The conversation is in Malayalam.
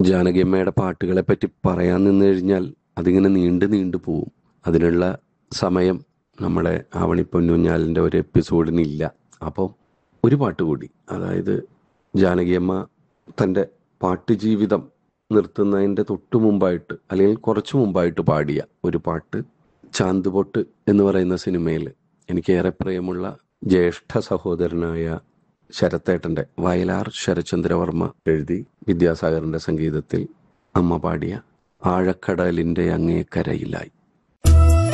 ജാനകിയമ്മയുടെ പാട്ടുകളെ പറ്റി പറയാൻ നിന്ന് കഴിഞ്ഞാൽ അതിങ്ങനെ നീണ്ടു നീണ്ടു പോവും അതിനുള്ള സമയം നമ്മുടെ ആവണി പൊന്നൂഞ്ഞാലിൻ്റെ ഒരു എപ്പിസോഡിനില്ല അപ്പോൾ ഒരു പാട്ട് കൂടി അതായത് ജാനകിയമ്മ തൻ്റെ പാട്ട് ജീവിതം നിർത്തുന്നതിൻ്റെ തൊട്ട് മുമ്പായിട്ട് അല്ലെങ്കിൽ കുറച്ച് മുമ്പായിട്ട് പാടിയ ഒരു പാട്ട് ചാന്ത് പൊട്ട് എന്ന് പറയുന്ന സിനിമയിൽ എനിക്കേറെ പ്രിയമുള്ള ജ്യേഷ്ഠ സഹോദരനായ ശരത്തേട്ടൻ്റെ വയലാർ ശരചന്ദ്രവർമ്മ എഴുതി വിദ്യാസാഗറിൻ്റെ സംഗീതത്തിൽ അമ്മ പാടിയ ആഴക്കടലിൻ്റെ അങ്ങേക്കരയിലായി